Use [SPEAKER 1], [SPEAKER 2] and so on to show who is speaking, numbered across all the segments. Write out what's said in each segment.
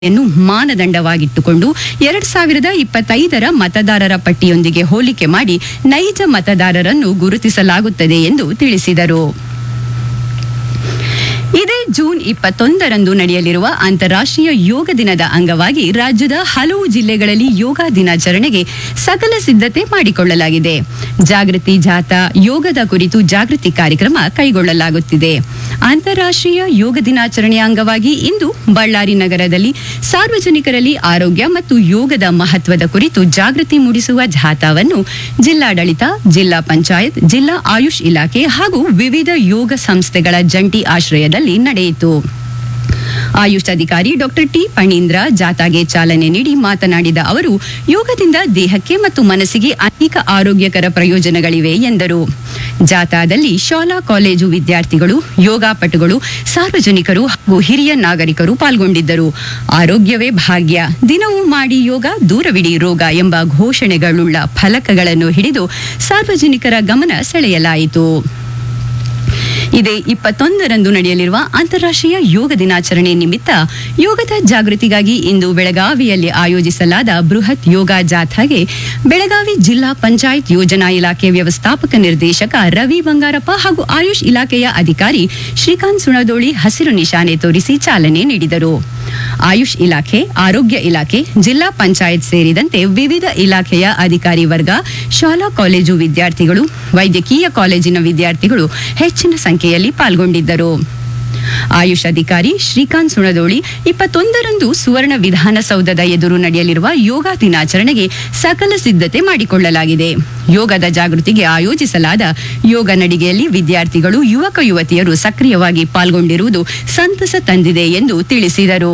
[SPEAKER 1] ಯನ್ನು ಮಾನದಂಡವಾಗಿಟ್ಟುಕೊಂಡು ಎರಡ್ ಸಾವಿರದ ಇಪ್ಪತ್ತೈದರ ಮತದಾರರ ಪಟ್ಟಿಯೊಂದಿಗೆ ಹೋಲಿಕೆ ಮಾಡಿ ನೈಜ ಮತದಾರರನ್ನು ಗುರುತಿಸಲಾಗುತ್ತದೆ ಎಂದು ತಿಳಿಸಿದರು ಇದೇ ಜೂನ್ ಇಪ್ಪತ್ತೊಂದರಂದು ನಡೆಯಲಿರುವ ಅಂತಾರಾಷ್ಟ್ರೀಯ ಯೋಗ ದಿನದ ಅಂಗವಾಗಿ ರಾಜ್ಯದ ಹಲವು ಜಿಲ್ಲೆಗಳಲ್ಲಿ ಯೋಗ ದಿನಾಚರಣೆಗೆ ಸಕಲ ಸಿದ್ಧತೆ ಮಾಡಿಕೊಳ್ಳಲಾಗಿದೆ ಜಾಗೃತಿ ಜಾಥಾ ಯೋಗದ ಕುರಿತು ಜಾಗೃತಿ ಕಾರ್ಯಕ್ರಮ ಕೈಗೊಳ್ಳಲಾಗುತ್ತಿದೆ ಅಂತಾರಾಷ್ಟ್ರೀಯ ಯೋಗ ದಿನಾಚರಣೆಯ ಅಂಗವಾಗಿ ಇಂದು ಬಳ್ಳಾರಿ ನಗರದಲ್ಲಿ ಸಾರ್ವಜನಿಕರಲ್ಲಿ ಆರೋಗ್ಯ ಮತ್ತು ಯೋಗದ ಮಹತ್ವದ ಕುರಿತು ಜಾಗೃತಿ ಮೂಡಿಸುವ ಜಾಥಾವನ್ನು ಜಿಲ್ಲಾಡಳಿತ ಜಿಲ್ಲಾ ಪಂಚಾಯತ್ ಜಿಲ್ಲಾ ಆಯುಷ್ ಇಲಾಖೆ ಹಾಗೂ ವಿವಿಧ ಯೋಗ ಸಂಸ್ಥೆಗಳ ಜಂಟಿ ಆಶ್ರಯದಲ್ಲಿ ನಡೆಯಿತು ಆಯುಷ್ ಅಧಿಕಾರಿ ಡಾಕ್ಟರ್ ಟಿ ಫಣೀಂದ್ರ ಜಾಥಾಗೆ ಚಾಲನೆ ನೀಡಿ ಮಾತನಾಡಿದ ಅವರು ಯೋಗದಿಂದ ದೇಹಕ್ಕೆ ಮತ್ತು ಮನಸ್ಸಿಗೆ ಅನೇಕ ಆರೋಗ್ಯಕರ ಪ್ರಯೋಜನಗಳಿವೆ ಎಂದರು ಜಾಥಾದಲ್ಲಿ ಶಾಲಾ ಕಾಲೇಜು ವಿದ್ಯಾರ್ಥಿಗಳು ಯೋಗಾಪಟುಗಳು ಸಾರ್ವಜನಿಕರು ಹಾಗೂ ಹಿರಿಯ ನಾಗರಿಕರು ಪಾಲ್ಗೊಂಡಿದ್ದರು ಆರೋಗ್ಯವೇ ಭಾಗ್ಯ ದಿನವೂ ಮಾಡಿ ಯೋಗ ದೂರವಿಡಿ ರೋಗ ಎಂಬ ಘೋಷಣೆಗಳುಳ್ಳ ಫಲಕಗಳನ್ನು ಹಿಡಿದು ಸಾರ್ವಜನಿಕರ ಗಮನ ಸೆಳೆಯಲಾಯಿತು ಇದೇ ಇಪ್ಪತ್ತೊಂದರಂದು ನಡೆಯಲಿರುವ ಅಂತಾರಾಷ್ಟ್ರೀಯ ಯೋಗ ದಿನಾಚರಣೆ ನಿಮಿತ್ತ ಯೋಗದ ಜಾಗೃತಿಗಾಗಿ ಇಂದು ಬೆಳಗಾವಿಯಲ್ಲಿ ಆಯೋಜಿಸಲಾದ ಬೃಹತ್ ಯೋಗ ಜಾಥಾಗೆ ಬೆಳಗಾವಿ ಜಿಲ್ಲಾ ಪಂಚಾಯತ್ ಯೋಜನಾ ಇಲಾಖೆ ವ್ಯವಸ್ಥಾಪಕ ನಿರ್ದೇಶಕ ರವಿ ಬಂಗಾರಪ್ಪ ಹಾಗೂ ಆಯುಷ್ ಇಲಾಖೆಯ ಅಧಿಕಾರಿ ಶ್ರೀಕಾಂತ್ ಸುಣದೋಳಿ ಹಸಿರು ನಿಶಾನೆ ತೋರಿಸಿ ಚಾಲನೆ ನೀಡಿದರು ಆಯುಷ್ ಇಲಾಖೆ ಆರೋಗ್ಯ ಇಲಾಖೆ ಜಿಲ್ಲಾ ಪಂಚಾಯತ್ ಸೇರಿದಂತೆ ವಿವಿಧ ಇಲಾಖೆಯ ಅಧಿಕಾರಿ ವರ್ಗ ಶಾಲಾ ಕಾಲೇಜು ವಿದ್ಯಾರ್ಥಿಗಳು ವೈದ್ಯಕೀಯ ಕಾಲೇಜಿನ ವಿದ್ಯಾರ್ಥಿಗಳು ಹೆಚ್ಚಿನ ಸಂಖ್ಯೆಯಲ್ಲಿ ಪಾಲ್ಗೊಂಡಿದ್ದರು ಆಯುಷ್ ಅಧಿಕಾರಿ ಶ್ರೀಕಾಂತ್ ಸುಣದೋಳಿ ಇಪ್ಪತ್ತೊಂದರಂದು ಸುವರ್ಣ ವಿಧಾನಸೌಧದ ಎದುರು ನಡೆಯಲಿರುವ ಯೋಗ ದಿನಾಚರಣೆಗೆ ಸಕಲ ಸಿದ್ಧತೆ ಮಾಡಿಕೊಳ್ಳಲಾಗಿದೆ ಯೋಗದ ಜಾಗೃತಿಗೆ ಆಯೋಜಿಸಲಾದ ಯೋಗ ನಡಿಗೆಯಲ್ಲಿ ವಿದ್ಯಾರ್ಥಿಗಳು ಯುವಕ ಯುವತಿಯರು ಸಕ್ರಿಯವಾಗಿ ಪಾಲ್ಗೊಂಡಿರುವುದು ಸಂತಸ ತಂದಿದೆ ಎಂದು ತಿಳಿಸಿದರು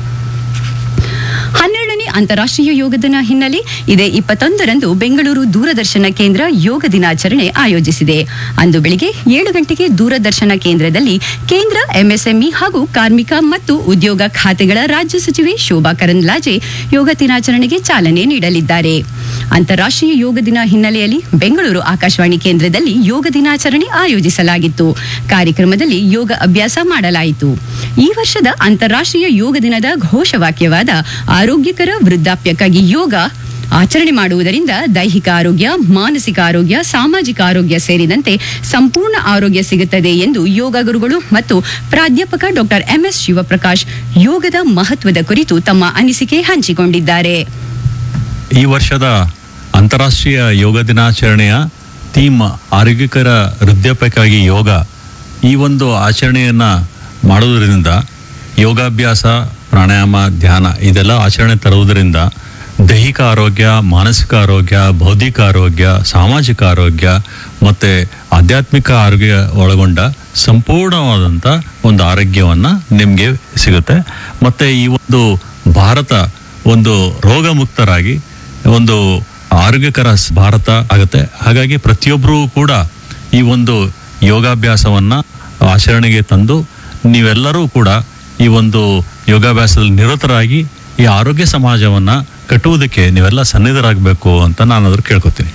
[SPEAKER 1] ಹನ್ನೆರಡನೇ ಅಂತಾರಾಷ್ಟ್ರೀಯ ಯೋಗ ದಿನ ಹಿನ್ನೆಲೆ ಇದೇ ಇಪ್ಪತ್ತೊಂದರಂದು ಬೆಂಗಳೂರು ದೂರದರ್ಶನ ಕೇಂದ್ರ ಯೋಗ ದಿನಾಚರಣೆ ಆಯೋಜಿಸಿದೆ ಅಂದು ಬೆಳಿಗ್ಗೆ ಏಳು ಗಂಟೆಗೆ ದೂರದರ್ಶನ ಕೇಂದ್ರದಲ್ಲಿ ಕೇಂದ್ರ ಎಂಎಸ್ಎಂಇ ಹಾಗೂ ಕಾರ್ಮಿಕ ಮತ್ತು ಉದ್ಯೋಗ ಖಾತೆಗಳ ರಾಜ್ಯ ಸಚಿವೆ ಶೋಭಾ ಕರಂದ್ಲಾಜೆ ಯೋಗ ದಿನಾಚರಣೆಗೆ ಚಾಲನೆ ನೀಡಲಿದ್ದಾರೆ ಅಂತಾರಾಷ್ಟ್ರೀಯ ಯೋಗ ದಿನ ಹಿನ್ನೆಲೆಯಲ್ಲಿ ಬೆಂಗಳೂರು ಆಕಾಶವಾಣಿ ಕೇಂದ್ರದಲ್ಲಿ ಯೋಗ ದಿನಾಚರಣೆ ಆಯೋಜಿಸಲಾಗಿತ್ತು ಕಾರ್ಯಕ್ರಮದಲ್ಲಿ ಯೋಗ ಅಭ್ಯಾಸ ಮಾಡಲಾಯಿತು ಈ ವರ್ಷದ ಅಂತಾರಾಷ್ಟ್ರೀಯ ಯೋಗ ದಿನದ ಘೋಷವಾಕ್ಯವಾದ ಆರೋಗ್ಯಕರ ವೃದ್ಧಾಪ್ಯಕ್ಕಾಗಿ ಯೋಗ ಆಚರಣೆ ಮಾಡುವುದರಿಂದ ದೈಹಿಕ ಆರೋಗ್ಯ ಮಾನಸಿಕ ಆರೋಗ್ಯ ಸಾಮಾಜಿಕ ಆರೋಗ್ಯ ಸೇರಿದಂತೆ ಸಂಪೂರ್ಣ ಆರೋಗ್ಯ ಸಿಗುತ್ತದೆ ಎಂದು ಯೋಗ ಗುರುಗಳು ಮತ್ತು ಪ್ರಾಧ್ಯಾಪಕ ಡಾಕ್ಟರ್ ಎಂಎಸ್ ಶಿವಪ್ರಕಾಶ್ ಯೋಗದ ಮಹತ್ವದ ಕುರಿತು ತಮ್ಮ ಅನಿಸಿಕೆ ಹಂಚಿಕೊಂಡಿದ್ದಾರೆ
[SPEAKER 2] ಈ ವರ್ಷದ ಅಂತಾರಾಷ್ಟ್ರೀಯ ಯೋಗ ದಿನಾಚರಣೆಯ ಥೀಮ್ ಆರೋಗ್ಯಕರ ವೃದ್ಧಾಪ್ಯಕ್ಕಾಗಿ ಯೋಗ ಈ ಒಂದು ಆಚರಣೆಯನ್ನು ಮಾಡುವುದರಿಂದ ಯೋಗಾಭ್ಯಾಸ ಪ್ರಾಣಾಯಾಮ ಧ್ಯಾನ ಇದೆಲ್ಲ ಆಚರಣೆ ತರುವುದರಿಂದ ದೈಹಿಕ ಆರೋಗ್ಯ ಮಾನಸಿಕ ಆರೋಗ್ಯ ಬೌದ್ಧಿಕ ಆರೋಗ್ಯ ಸಾಮಾಜಿಕ ಆರೋಗ್ಯ ಮತ್ತು ಆಧ್ಯಾತ್ಮಿಕ ಆರೋಗ್ಯ ಒಳಗೊಂಡ ಸಂಪೂರ್ಣವಾದಂಥ ಒಂದು ಆರೋಗ್ಯವನ್ನು ನಿಮಗೆ ಸಿಗುತ್ತೆ ಮತ್ತು ಈ ಒಂದು ಭಾರತ ಒಂದು ರೋಗಮುಕ್ತರಾಗಿ ಒಂದು ಆರೋಗ್ಯಕರ ಸ್- ಭಾರತ ಆಗುತ್ತೆ ಹಾಗಾಗಿ ಪ್ರತಿಯೊಬ್ಬರೂ ಕೂಡ ಈ ಒಂದು ಯೋಗಾಭ್ಯಾಸವನ್ನು ಆಚರಣೆಗೆ ತಂದು ನೀವೆಲ್ಲರೂ ಕೂಡ ಈ ಒಂದು ಯೋಗಾಭ್ಯಾಸದಲ್ಲಿ ನಿರತರಾಗಿ ಈ ಆರೋಗ್ಯ ಸಮಾಜವನ್ನು ಕಟ್ಟುವುದಕ್ಕೆ ನೀವೆಲ್ಲ ಸನ್ನಿಧರಾಗಬೇಕು ಅಂತ ನಾನು ಅದ್ರ ಕೇಳ್ಕೊತೀನಿ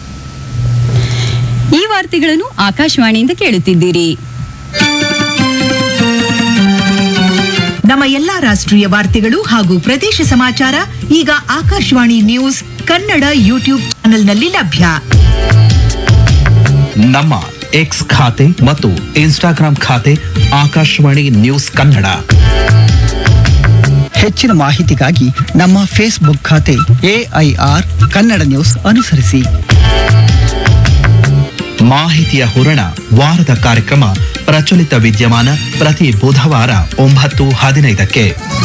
[SPEAKER 1] ಈ ವಾರ್ತೆಗಳನ್ನು ಆಕಾಶವಾಣಿಯಿಂದ ಕೇಳುತ್ತಿದ್ದೀರಿ
[SPEAKER 3] ನಮ್ಮ ಎಲ್ಲಾ ರಾಷ್ಟ್ರೀಯ ವಾರ್ತೆಗಳು ಹಾಗೂ ಪ್ರದೇಶ ಸಮಾಚಾರ ಈಗ ಆಕಾಶವಾಣಿ ನ್ಯೂಸ್ ಕನ್ನಡ ಯೂಟ್ಯೂಬ್ ಚಾನೆಲ್ನಲ್ಲಿ ಲಭ್ಯ
[SPEAKER 4] ನಮ್ಮ ಎಕ್ಸ್ ಖಾತೆ ಮತ್ತು ಇನ್ಸ್ಟಾಗ್ರಾಂ ಖಾತೆ ಆಕಾಶವಾಣಿ ನ್ಯೂಸ್ ಕನ್ನಡ
[SPEAKER 5] ಹೆಚ್ಚಿನ ಮಾಹಿತಿಗಾಗಿ ನಮ್ಮ ಫೇಸ್ಬುಕ್ ಖಾತೆ ಎಐಆರ್ ಕನ್ನಡ ನ್ಯೂಸ್ ಅನುಸರಿಸಿ
[SPEAKER 4] ಮಾಹಿತಿಯ ಹೂರಣ ವಾರದ ಕಾರ್ಯಕ್ರಮ ಪ್ರಚಲಿತ ವಿದ್ಯಮಾನ ಪ್ರತಿ ಬುಧವಾರ ಒಂಬತ್ತು ಹದಿನೈದಕ್ಕೆ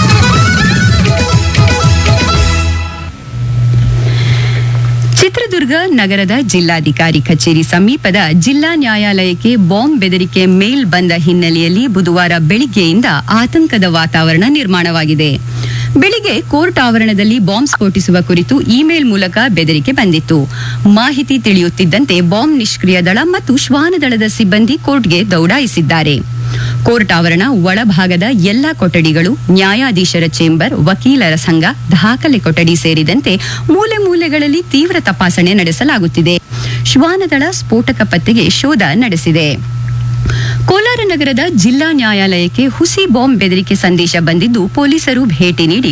[SPEAKER 1] ಚಿತ್ರದುರ್ಗ ನಗರದ ಜಿಲ್ಲಾಧಿಕಾರಿ ಕಚೇರಿ ಸಮೀಪದ ಜಿಲ್ಲಾ ನ್ಯಾಯಾಲಯಕ್ಕೆ ಬಾಂಬ್ ಬೆದರಿಕೆ ಮೇಲ್ ಬಂದ ಹಿನ್ನೆಲೆಯಲ್ಲಿ ಬುಧವಾರ ಬೆಳಿಗ್ಗೆಯಿಂದ ಆತಂಕದ ವಾತಾವರಣ ನಿರ್ಮಾಣವಾಗಿದೆ ಬೆಳಿಗ್ಗೆ ಕೋರ್ಟ್ ಆವರಣದಲ್ಲಿ ಬಾಂಬ್ ಸ್ಫೋಟಿಸುವ ಕುರಿತು ಇಮೇಲ್ ಮೂಲಕ ಬೆದರಿಕೆ ಬಂದಿತ್ತು ಮಾಹಿತಿ ತಿಳಿಯುತ್ತಿದ್ದಂತೆ ಬಾಂಬ್ ನಿಷ್ಕ್ರಿಯ ದಳ ಮತ್ತು ಶ್ವಾನದಳದ ಸಿಬ್ಬಂದಿ ಕೋರ್ಟ್ಗೆ ದೌಡಾಯಿಸಿದ್ದಾರೆ ಕೋರ್ಟ್ ಆವರಣ ಒಳಭಾಗದ ಎಲ್ಲಾ ಕೊಠಡಿಗಳು ನ್ಯಾಯಾಧೀಶರ ಚೇಂಬರ್ ವಕೀಲರ ಸಂಘ ದಾಖಲೆ ಕೊಠಡಿ ಸೇರಿದಂತೆ ಮೂಲೆ ಮೂಲೆಗಳಲ್ಲಿ ತೀವ್ರ ತಪಾಸಣೆ ನಡೆಸಲಾಗುತ್ತಿದೆ ಶ್ವಾನದಳ ಸ್ಫೋಟಕ ಪತ್ತೆಗೆ ಶೋಧ ನಡೆಸಿದೆ ಕೋಲಾರ ಕೋಲಾರ ನಗರದ ಜಿಲ್ಲಾ ನ್ಯಾಯಾಲಯಕ್ಕೆ ಹುಸಿ ಬಾಂಬ್ ಬೆದರಿಕೆ ಸಂದೇಶ ಬಂದಿದ್ದು ಪೊಲೀಸರು ಭೇಟಿ ನೀಡಿ